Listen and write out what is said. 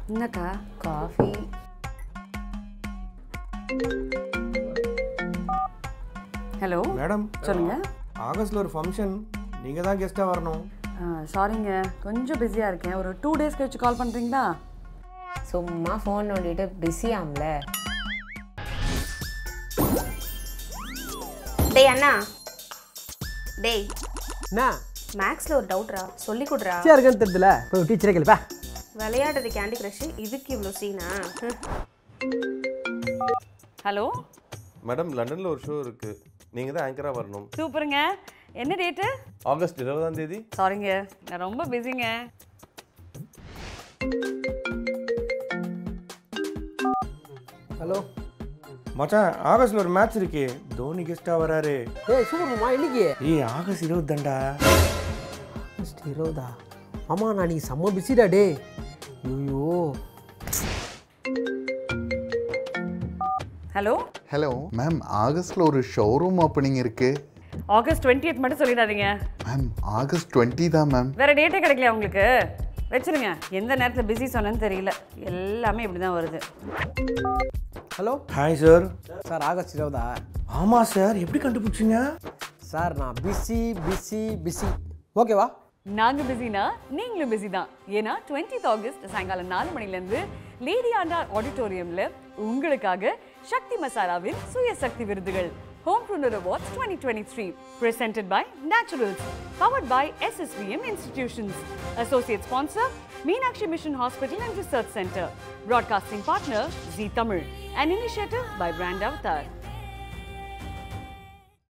என்னக்கா coffee hello madam சொல்லுங்க ஆகஸ்ட்ல ஒரு ஃபங்க்ஷன் நீங்க தான் கெஸ்டா வரணும் சாரிங்க கொஞ்சம் பிஸியாக இருக்கேன் ஒரு டூ டேஸ் கழிச்சு கால் பண்ணுறீங்களா சும்மா ஃபோன் நோண்டிட்டு பிஸியாம்ல டேய் அண்ணா டேய் என்ன மேக்ஸில் ஒரு டவுட்ரா சொல்லி கொடுறா சரி இருக்குன்னு தெரியுதுல போய் டீச்சரே கேளுப்பா விளையாடுறது கேண்டி கிரஷ் இதுக்கு இவ்வளோ சீனா ஹம். ஹலோ மேடம் லண்டனில் ஒரு ஷோ இருக்கு நீங்க தான் ஆங்கரா வரணும் சூப்பருங்க என்ன டேட்டு ஆகஸ்ட் இருபதாம் தேதி சாரிங்க நான் ரொம்ப பிஸிங்க ஹலோ மச்சான் ஆகஸ்ட்ல ஒரு மேட்ச் இருக்கே தோனி கெஸ்டா வராரு ஏய் சூப்பர் மாமா இன்னைக்கு ஏய் ஆகஸ்ட் இருபது தான்டா ஆகஸ்ட் இருபதா ஆமா நான் நீ செம்ம பிஸிடா டே ஐயோ ஹலோ ஹலோ மேம் ஆகஸ்டில் ஒரு ஷோரூம் ஓப்பனிங் இருக்கு ஆகஸ்ட் டுவெண்ட்டி மட்டும் சொல்லிடாதீங்க மேம் ஆகஸ்ட் டுவெண்ட்டி தான் மேம் வேற டேட்டே கிடைக்கலையா உங்களுக்கு வச்சிருங்க எந்த நேரத்தில் பிஸி சொன்னேன்னு தெரியல எல்லாமே இப்படி தான் வருது hello hi sir sir August இருபதா ஆமா சார் எப்படி கண்டுபிடிச்சிங்க சார் நான் பிஸி பிஸி பிஸி ஓகேவா நாங்க பிஸினா நீங்களும் பிஸி தான் ஏன்னா டுவெண்ட்டி ஆகஸ்ட் சாயங்காலம் நாலு மணிலேருந்து லேடி ஆண்டார் ஆடிட்டோரியம்ல உங்களுக்காக சக்தி மசாலாவின் சுய சக்தி விருதுகள் homepreneur awards twenty twenty three presented by Naturals, powered by SSVM Institutions. Associate sponsor, Meenakshi Mission Hospital and Research Center. Broadcasting partner, Z Tamil. An initiative by Brand Avatar.